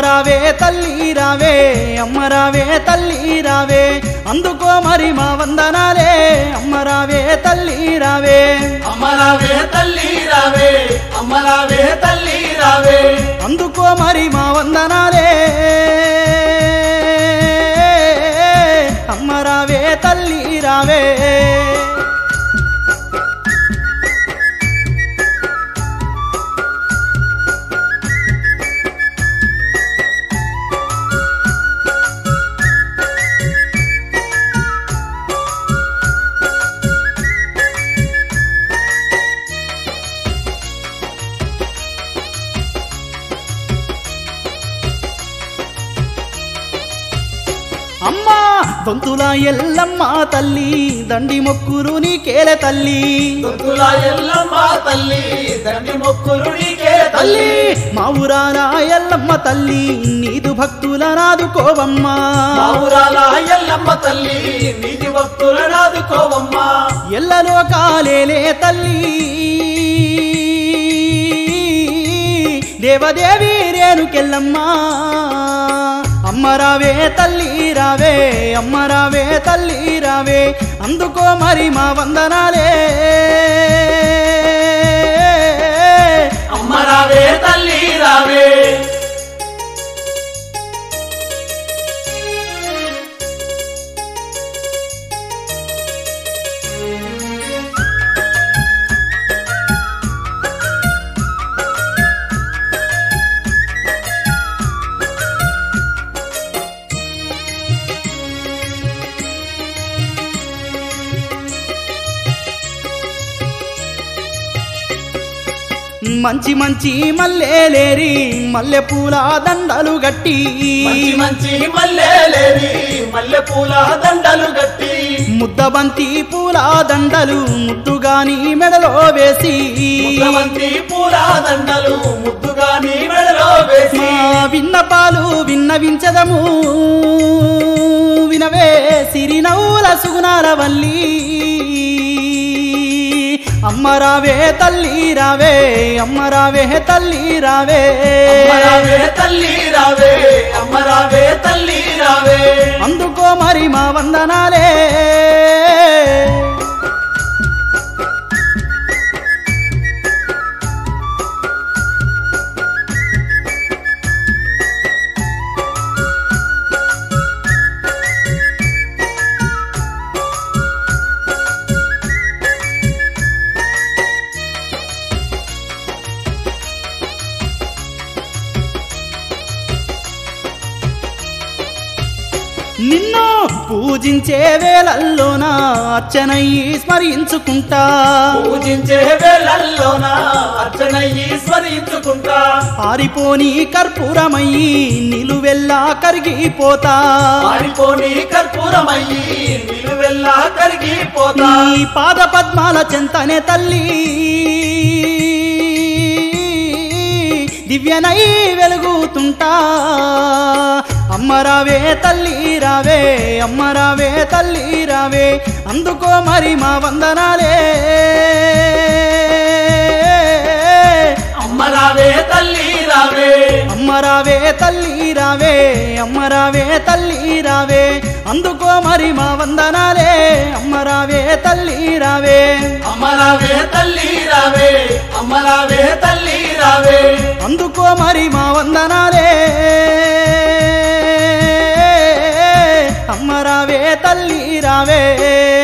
అమ్మరావే తల్లి రావే అమ్మరావే తల్లి రావే అందుకో మరి మా వందనాలే అమ్మరావే తల్లి రావే అమ్మరావే తల్లి రావే అమ్మరావే తల్లి రావే అందుకో మరి మా వందనాలే అమ్మరావే తల్లి రావే అమ్మా దొంతుల ఎల్లమ్మ తల్లి దండి మొక్కులు నీకేలే తల్లి దొద్దుల ఎల్లమ్మ తల్లి దండి మొక్కులు నీకే తల్లి తల్లి మా ఊరాల ఎల్లమ్మ తల్లి నీదు భక్తుల నాదుకోవమ్మా మావురాల ఎల్లమ్మ తల్లి నీతి భక్తుల నాదుకోవమ్మా ఎల్లలో కాలేలే తల్లి దేవదేవి రేణుకెళ్ళమ్మా అమ్మరావే తల్లి రావే అమ్మరావే తల్లి రావే అందుకో మరి మా వందనాలే అమ్మరావే తల్లి రావే మంచి మంచి మల్లెలేరి మల్లె పూల దండలు గట్టి మంచి మంచి మల్లెలేవి మల్లె పూల దండలు గట్టి ముద్దబంతి పూల దండలు ముద్దుగాని మెడలో వేసి ముద్దవంతి పూల దండలు ముద్దుగా నీ మెడలో వేసి మా విన్నపాలు విన్నవించదము వినవే సిరినవ్వుల సుగుణాల వల్లి అమ్మరావే తల్లి రావే అమ్మరావే తల్లి రావే అమ్మరావే తల్లి రావే అమ్మరావే తల్లి రావే అందుకో మరి మా వందనాలే నిన్ను పూజించే వేళల్లోన అర్చనయ్యి స్మరించుకుంటా పూజించే వేళల్లోన అర్చనయ్యి స్మరించుకుంటా ఆరిపోని కర్పూరమయ్యి నిలువెల్లా కరిగిపోతా మారిపోని కర్పూరమయ్యి నిలువెల్లా కరిగిపోతా నీ పాద పద్మాల చెంతనే తల్లి దివ్యనై వెలుగుతుంటా అమ్మరావే తల్లి రావే అమ్మరావే తల్లి రావే అందుకో మరి మా వందనాలే అమ్మరావే తల్లి రావే అమ్మరావే తల్లి రావే అమ్మరావే తల్లి రావే అందుకో మరి మా వందనాలే అమ్మరావే తల్లి రావే అమ్మరావే తల్లి రావే అమ్మరావే తల్లి రావే అందుకో మరి మా వందనాలే అమ్మరావే తల్లి రావే